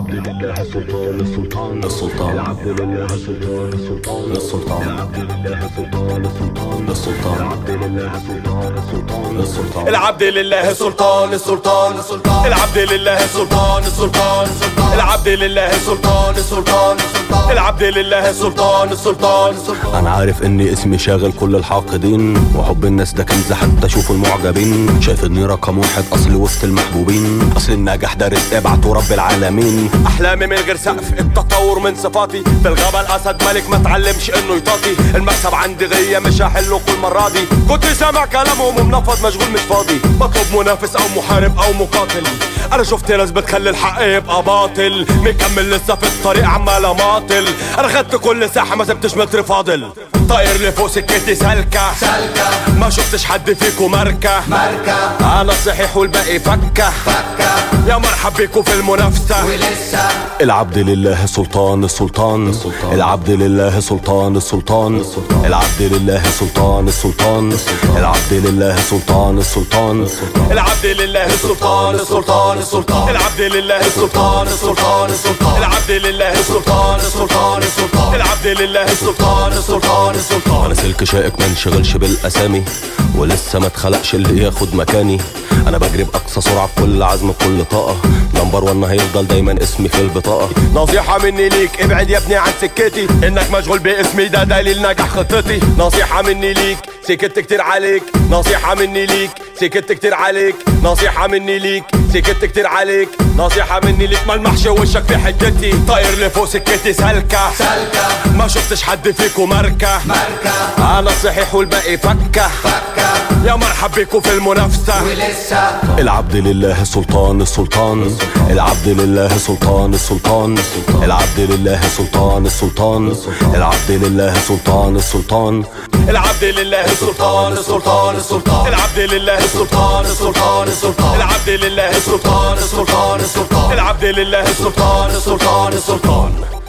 العبد لله السلطان السلطان السلطان. العبد لله السلطان السلطان السلطان. العبد لله السلطان السلطان السلطان. العبد لله السلطان السلطان السلطان العبد لله السلطان السلطان السلطان العبد لله السلطان السلطان السلطان العبد لله السلطان السلطان السلطان العبد لله السلطان السلطان السلطان انا عارف اني اسمي شاغل كل الحاقدين وحب الناس ده كنز حتى اشوف المعجبين شايف اني رقم واحد اصلي وسط المحبوبين اصل النجاح ده رزق ابعته رب العالمين احلامي من غير سقف التطور من صفاتي في الغابة الاسد ملك ما تعلمش انه يطاطي المكسب عندي غية مش هحله كل مرة دي كنت سامع كلامهم ومنفض مشغول مش فاضي بطلب منافس او محارب او مقاتل انا شفت ناس بتخلي الحق يبقى باطل مكمل لسه في الطريق عمال اماطل انا خدت كل ساحة ما سبتش متر فاضل طاير لفوق سكتي سالكة سالكة ما شفتش حد فيكو ماركة ماركة انا صحيح والباقي فكة فكة يا مرحب بيكو في المنافسة العبد لله سلطان السلطان السلطان. العبد لله سلطان السلطان السلطان. العبد لله سلطان السلطان العبد لله سلطان السلطان العبد لله السلطان السلطان السلطان العبد لله السلطان السلطان السلطان العبد لله السلطان السلطان السلطان العبد لله السلطان السلطان السلطان انا سلك شائك ما انشغلش بالاسامي ولسه ما اتخلقش اللي ياخد مكاني انا بجري باقصى سرعه بكل عزم بكل طاقه نمبر 1 هيفضل دايما اسمي في البطاقه نصيحة مني ليك ابعد يا ابني عن سكتي انك مشغول باسمي ده دليل نجاح خطتي نصيحة مني ليك سكت كتير عليك نصيحة مني ليك سكت كتير عليك نصيحة مني ليك سكت كتير عليك نصيحة مني ليك ملمحش وشك في حتتي طاير لفوق سكتي سالكة سالكة ما شفتش حد فيكو ماركة ماركة انا صحيح والباقي فكة فكة يا مرحب بيكو في المنافسة العبد لله سلطان السلطان العبد لله سلطان السلطان العبد لله سلطان السلطان العبد لله سلطان السلطان العبد لله السلطان السلطان السلطان العبد لله السلطان السلطان السلطان العبد لله السلطان السلطان السلطان العبد لله السلطان السلطان السلطان